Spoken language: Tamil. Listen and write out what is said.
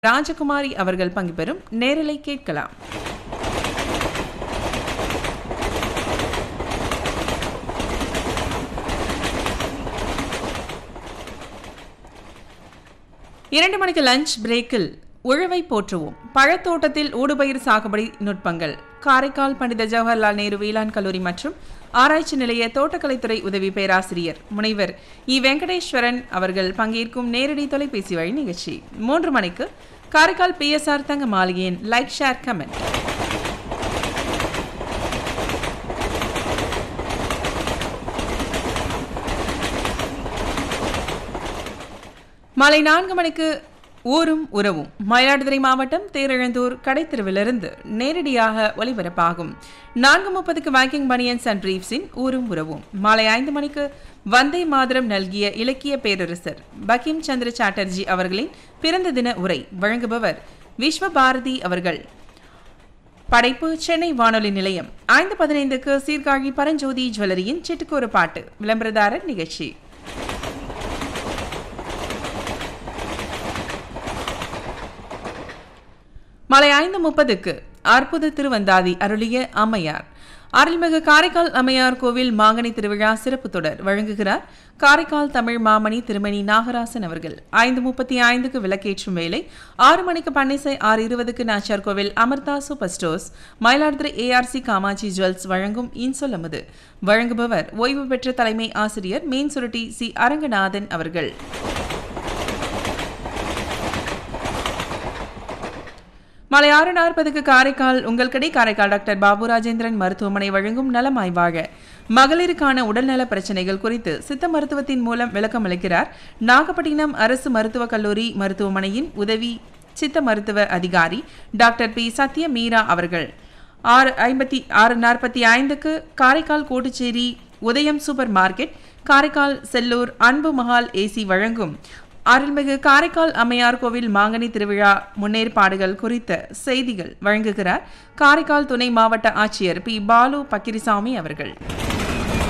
ராஜகுமாரி அவர்கள் பங்கு பெறும் நேரலை கேட்கலாம் இரண்டு மணிக்கு லஞ்ச் பிரேக்கில் உழவை போற்றுவோம் பழத்தோட்டத்தில் ஊடுபயிர் சாகுபடி நுட்பங்கள் காரைக்கால் பண்டித ஜவஹர்லால் நேரு வேளாண் கல்லூரி மற்றும் ஆராய்ச்சி நிலைய தோட்டக்கலைத்துறை உதவி பேராசிரியர் முனைவர் இ வெங்கடேஸ்வரன் அவர்கள் பங்கேற்கும் நேரடி தொலைபேசி வழி நிகழ்ச்சி மூன்று மணிக்கு காரைக்கால் பிஎஸ்ஆர் தங்க மாளிகையின் லைக் ஷேர் கமெண்ட் மாலை நான்கு மணிக்கு ஊரும் உறவும் மயிலாடுதுறை மாவட்டம் தேரெழுந்தூர் கடைத்தெருவிலிருந்து நேரடியாக ஒலிபரப்பாகும் நான்கு முப்பதுக்கு பேங்கிங் பனியன்ஸ் அண்ட் பிரீப்ஸின் ஊரும் உறவும் மாலை ஐந்து மணிக்கு வந்தே மாதரம் நல்கிய இலக்கிய பேரரசர் பகிம் சந்திர சாட்டர்ஜி அவர்களின் பிறந்த தின உரை வழங்குபவர் விஸ்வபாரதி அவர்கள் படைப்பு சென்னை வானொலி நிலையம் ஐந்து பதினைந்துக்கு சீர்காழி பரஞ்சோதி ஜுவல்லரியின் சிட்டுக்கூறு பாட்டு விளம்பரதாரர் நிகழ்ச்சி மாலை ஐந்து முப்பதுக்கு அற்புத திருவந்தாதி அருளிய அம்மையார் அருள்மிகு காரைக்கால் அம்மையார் கோவில் மாங்கனி திருவிழா சிறப்பு தொடர் வழங்குகிறார் காரைக்கால் தமிழ் மாமணி திருமணி நாகராசன் அவர்கள் ஐந்து முப்பத்தி ஐந்துக்கு விளக்கேற்றும் வேலை ஆறு மணிக்கு பன்னிசை ஆறு இருபதுக்கு Nachar Kovil Amirtha super stores Mayiladuthurai ARC Kamatchi jewels வழங்கும் இன்சொல்லமுது வழங்குபவர் ஓய்வு பெற்ற தலைமை ஆசிரியர் மீன் சுருட்டி சி அரங்கநாதன் அவர்கள் மாலை ஆறு நாற்பதுக்கு காரைக்கால் உங்கள் கடை காரைக்கால் டாக்டர் பாபு ராஜேந்திரன் மருத்துவமனை வழங்கும் நலமாய் வாழ மகளிருக்கான உடல்நல பிரச்சனைகள் குறித்து சித்த மருத்துவத்தின் மூலம் விளக்கம் அளிக்கிறார் நாகப்பட்டினம் அரசு மருத்துவக் கல்லூரி மருத்துவமனையின் உதவி சித்த மருத்துவ அதிகாரி டாக்டர் பி சத்ய மீரா அவர்கள் ஆறு ஐம்பத்தி ஆறு நாற்பத்தி ஐந்துக்கு காரைக்கால் கோட்டுச்சேரி உதயம் சூப்பர் மார்க்கெட் காரைக்கால் செல்லூர் அன்பு மஹால் ஏசி வழங்கும் அருள்மிகு காரைக்கால் அம்மையார் கோவில் மாங்கனி திருவிழா முன்னேற்பாடுகள் குறித்த செய்திகள் வழங்குகிறார் காரைக்கால் துணை மாவட்ட ஆட்சியர் பி பாலு பக்கிரிசாமி அவர்கள்